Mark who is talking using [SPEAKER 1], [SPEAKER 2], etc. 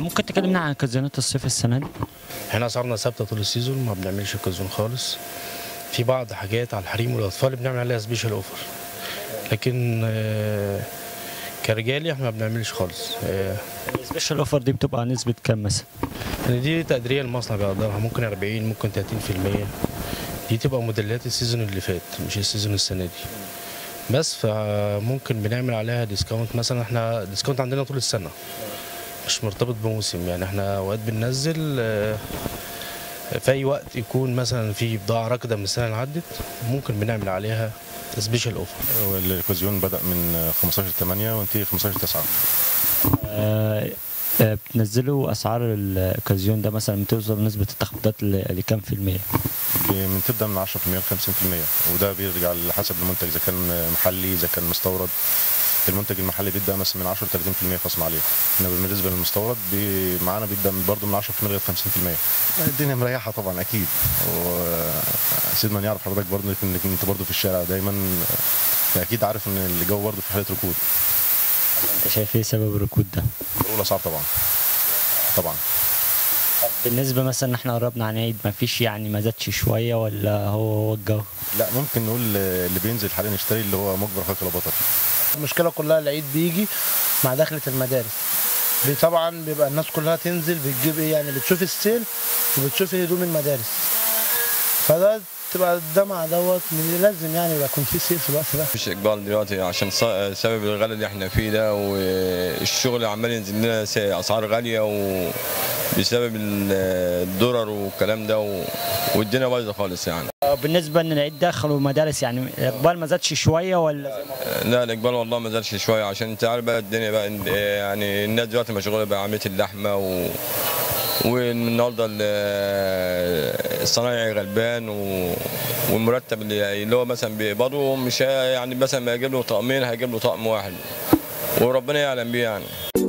[SPEAKER 1] ممكن تكلمنا عن كازينات الصيف السنه دي
[SPEAKER 2] احنا اسعارنا ثابته طول السيزون ما بنعملش كازون خالص في بعض حاجات على الحريم والاطفال بنعمل عليها سبيشال اوفر لكن آه، كرجالي احنا ما بنعملش خالص آه،
[SPEAKER 1] السبيشال اوفر دي بتبقى نسبه كام مثلا
[SPEAKER 2] يعني دي تقديريه المصنع بيقدرها ممكن 40 ممكن 30% دي تبقى موديلات السيزون اللي فات مش السيزون السنه دي بس فممكن بنعمل عليها ديسكاونت مثلا احنا ديسكاونت عندنا طول السنه مش مرتبط بموسم يعني احنا اوقات بننزل آه، في اي وقت يكون مثلا في بضاعه راكده من السنه اللي عدت ممكن بنعمل عليها سبيشال اوفر
[SPEAKER 3] الكوزيون بدأ من 15 8 وانتهي 15 9
[SPEAKER 1] آه، آه، بتنزلوا اسعار الكازيون ده مثلا بتوصل نسبه التخفيضات ل- لكام في المية
[SPEAKER 3] من تبدأ من 10% ل 50% وده بيرجع لحسب المنتج إذا كان محلي إذا كان مستورد المنتج المحلي بيبدأ مثلا من 10 ل 30% خصم عليه انما بالنسبة للمستورد بي معانا بيبدأ من برضه من 10% لغاية 50% لا، الدنيا مريحة طبعا أكيد وسيد من يعرف حضرتك برضه انك انت برضه في الشارع دايما أكيد عارف إن الجو برضه في حالة ركود
[SPEAKER 1] انت شايف ايه سبب الركود ده
[SPEAKER 3] الأولى صعب طبعا طبعا
[SPEAKER 1] بالنسبه مثلا ان احنا قربنا عن عيد ما فيش يعني ما زادش شويه ولا هو هو الجو
[SPEAKER 3] لا ممكن نقول اللي بينزل حاليا يشتري اللي هو مجبر اخاك لا بطل
[SPEAKER 4] المشكله كلها العيد بيجي مع دخلة المدارس بي- طبعا بيبقى الناس كلها تنزل بتجيب ايه يعني بتشوف السيل وبتشوف هدوم المدارس فده تبقى ده مع دوت لازم يعني يبقى يكون في سيل في الوقت ده
[SPEAKER 5] مفيش اقبال دلوقتي عشان ص- سبب الغلا اللي احنا فيه ده والشغل عمال ينزل لنا س- اسعار غاليه وبسبب ال- الدولار والكلام ده و- والدنيا بايظه خالص يعني
[SPEAKER 1] بالنسبه ان العيد دخلوا مدارس يعني الاقبال ما زادش شويه ولا زي ما
[SPEAKER 5] لا الاقبال والله ما زالش شويه عشان انت عارف بقى الدنيا بقى يعني الناس دلوقتي مشغوله بعمليه اللحمه و والنهارده ال- الصنايعي غلبان و... والمرتب اللي اللي هو مثلا بيقبضه مش هي- يعني مثلا ما يجيب له طقمين هيجيب له طقم واحد وربنا يعلم بيه يعني